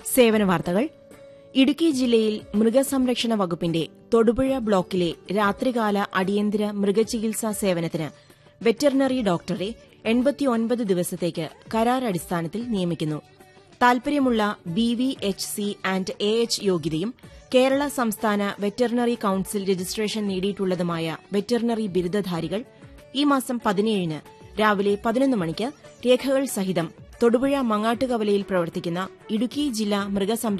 സേവന വാർത്തകൾ ഇടുക്കി ജില്ലയിൽ മൃഗസംരക്ഷണ വകുപ്പിന്റെ തൊടുപുഴ ബ്ലോക്കിലെ രാത്രികാല അടിയന്തര മൃഗചികിത്സാ സേവനത്തിന് വെറ്ററിനറി ഡോക്ടറെ എൺപത്തിയൊൻപത് ദിവസത്തേക്ക് കരാർ അടിസ്ഥാനത്തിൽ നിയമിക്കുന്നു താൽപര്യമുള്ള B V H C and A H യോഗ്യതയും കേരള സംസ്ഥാന വെറ്ററിനറി കൌൺസിൽ രജിസ്ട്രേഷൻ നേടിയിട്ടുള്ളതുമായ വെറ്ററിനറി ബിരുദധാരികൾ ഈ മാസം പതിനേഴിന് രാവിലെ പതിനൊന്ന് മണിക്ക് രേഖകൾ സഹിതം തൊടുപുഴ മങ്ങാട്ടുകവലയിൽ പ്രവർത്തിക്കുന്ന ഇടുക്കി ജില്ലാ മൃഗസംരക്ഷണ